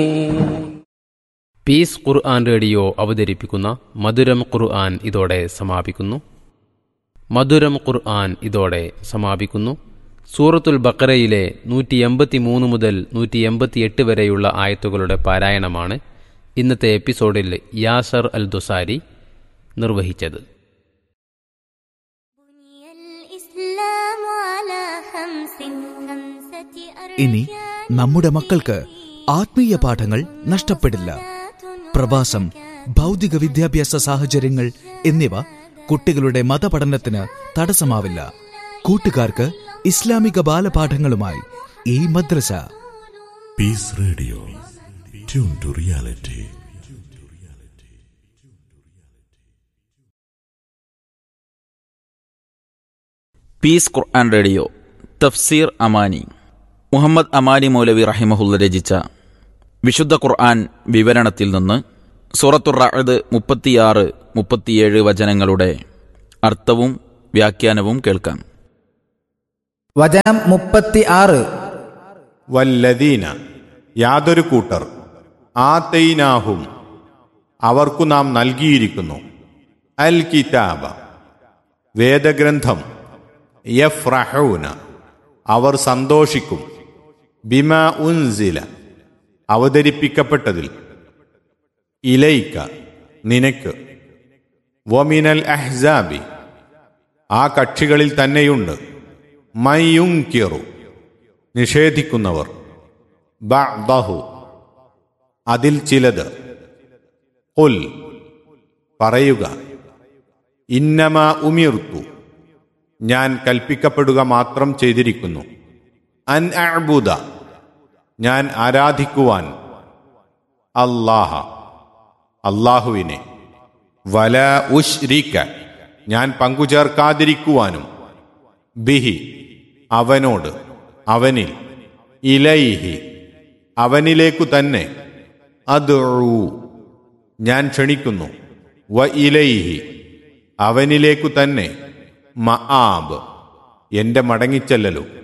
piece Quran radio അവതരിപ്പിക്കുന്ന മധുരം ഖുർആൻ ഇതോടെ സമാപിക്കുന്നു മധുരം ഖുർആൻ ഇതോടെ സമാപിക്കുന്നു സൂറത്തുൽ ബക്കറയിലെ നൂറ്റി എൺപത്തി മൂന്ന് മുതൽ നൂറ്റി എൺപത്തിയെട്ട് വരെയുള്ള ആയത്തുകളുടെ പാരായണമാണ് ഇന്നത്തെ എപ്പിസോഡിൽ യാസർ അൽ ദുസാരി നിർവഹിച്ചത് ഇനി നമ്മുടെ മക്കൾക്ക് ആത്മീയ പാഠങ്ങൾ നഷ്ടപ്പെടില്ല പ്രവാസം ഭൗതിക വിദ്യാഭ്യാസ സാഹചര്യങ്ങൾ എന്നിവ കുട്ടികളുടെ മതപഠനത്തിന് തടസ്സമാവില്ല കൂട്ടുകാർക്ക് ഇസ്ലാമിക ബാലപാഠങ്ങളുമായി ഈ മദ്രസ peace radio tune to reality peace Quran radio Tafseer Amani Muhammad Amani മൗലവി റഹിമഹുല്ല രചിച്ച വിശുദ്ധ ഖുർആൻ വിവരണത്തിൽ നിന്ന് സൂറത്തുർ റഅദ് മുപ്പത്തിയാറ് മുപ്പത്തിയേഴ് വചനങ്ങളുടെ അർത്ഥവും വ്യാഖ്യാനവും കേൾക്കാം വചനം മുപ്പത്തി ആറ് വല്ലദീന യാതൊരു കൂട്ടർ ആതൈനാഹും അവർക്കു നാം നൽകിയിരിക്കുന്നു അൽ കിതാബ വേദഗ്രന്ഥം യഫ്രഹൂന അവർ സന്തോഷിക്കും ബിമ ഉൻസില അവതരിപ്പിക്കപ്പെട്ടതിൽ ഇലൈക്ക നിനക്ക് വമിനൽ അഹ്സാബി ആ കക്ഷികളിൽ തന്നെയുണ്ട് മയ്യുങ്കിറു നിഷേധിക്കുന്നവർ ബഅദഹു അതിൽ ചിലത് ഉൽ പറയുക ഇന്നമ ഉമിർത്തു ഞാൻ കൽപ്പിക്കപ്പെടുക മാത്രം ചെയ്തിരിക്കുന്നു അൻ അഅ്ബുദ ഞാൻ ആരാധിക്കുവാൻ അല്ലാഹ അള്ളാഹുവിനെ വല ഉശ്രിക്ക ഞാൻ പങ്കുചേർക്കാതിരിക്കുവാനും ബിഹി അവനോട് അവനിൽ ഇലൈഹി അവനിലേക്കു തന്നെ അത് ഞാൻ ക്ഷണിക്കുന്നു വ ഇലൈഹി അവനിലേക്കു തന്നെ മആബ് എന്റെ മടങ്ങിച്ചെല്ലലും